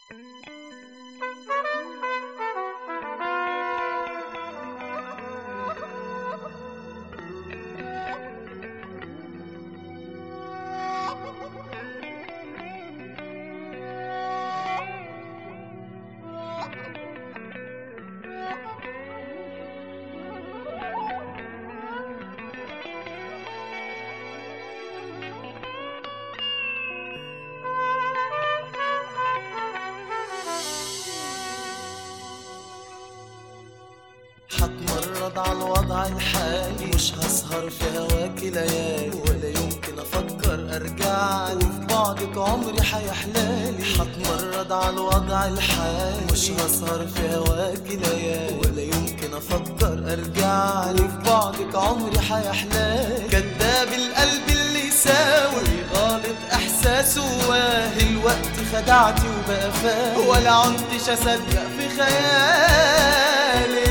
هتمرد على الوضع الحالي مش هسهر في هواكي ليالي ولا يمكن افكر ارجع لي في بعدك عمري حيحلالي هتمرد على الوضع الحالي مش هسهر في هواكي ليالي ولا يمكن افكر ارجع لي في بعدك عمري حيحلالي كداب القلب اللي يساوي غالط احساسه واهي الوقت خدعتي وبقى فاهم ولا عدتش اصدق في خيالي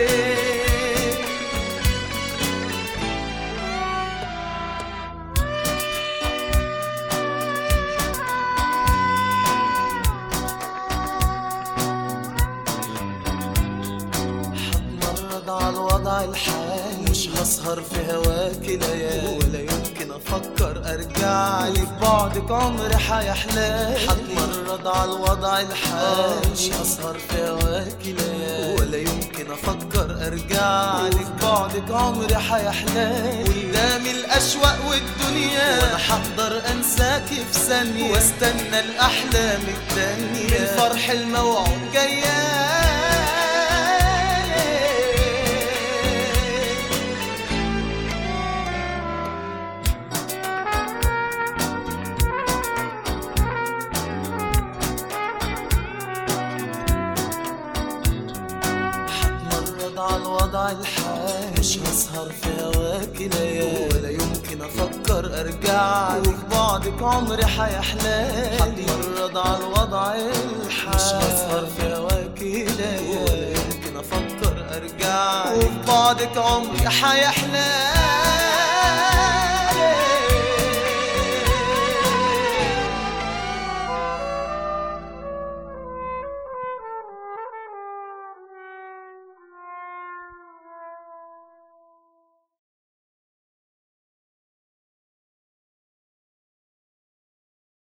هتمرد على الوضع الحالي مش هسهر في هواكي ليالي ولا يمكن افكر ارجع لي في بعدك عمري حيحلالي هتمرد على الوضع الحالي مش هسهر في هواكي ليالي ولا يمكن افكر ارجع لي في بعدك عمري حيحلالي قدامي الاشواق والدنيا وانا هقدر انساكي في ثانيه واستنى الاحلام التانيه الفرح الموعود جيالي هتمرد على الوضع الحالي مش هسهر في هواكي ليالي ولا يمكن افكر ارجع لك بعدك عمري حيحلالي هتمرد على الوضع الحالي مش هسهر في هواكي ليالي ولا يمكن افكر ارجع لك بعدك عمري حيحلالي